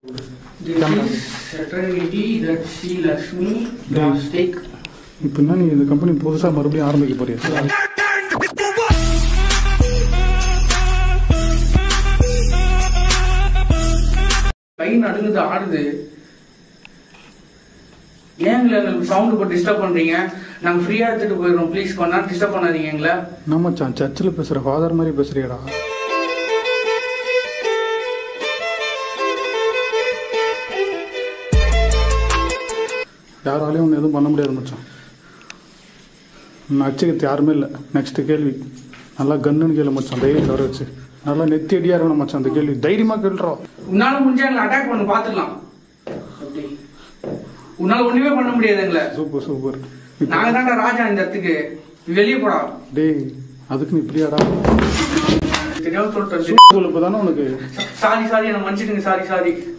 This is fraternity that Sri Lakshmi Plastic. இப்போ என்ன நீ இந்த கம்பெனி புதுசாக மறுபடியும் ஆரம்பிக்க போறியா கை நடுங்குது ஆடுது ஏங்களே எங்களுக்கு சவுண்ட் போட்டு டிஸ்டர்ப் பண்றீங்க நாங்க ஃப்ரீயா எடுத்துட்டு போயிடுறோம் ப்ளீஸ் கொஞ்ச நேரம் டிஸ்டர்ப் பண்ணாதீங்க எங்களை என்ன மச்சான் சர்ச்சில் பேசுகிற ஃபாதர் மாதிரி பேசுறியடா யாராலையும் ஒன்று எதுவும் பண்ண முடியாது மச்சான் நச்சுக்கிறது யாருமே இல்லை நெக்ஸ்ட் கேள்வி நல்லா கன்னுன்னு கேளு மச்சான் தைரியம் தவிர வச்சு நல்லா நெத்தி அடியா இருக்கணும் மச்சான் அந்த கேள்வி தைரியமா கேள்றோம் உன்னால முடிஞ்சா எங்களை அட்டாக் பண்ணு பாத்துக்கலாம் அப்படி உன்னால ஒண்ணுமே பண்ண முடியாது எங்களை சூப்பர் சூப்பர் நாங்க தான்டா ராஜா இந்த இடத்துக்கு வெளியே போடா டேய் அதுக்கு நீ இப்படியாடா தெரியாம சொல்லிட்டு இப்போ தானே உனக்கு சாரி சாரி என்ன மன்னிச்சிடுங்க சாரி சாரி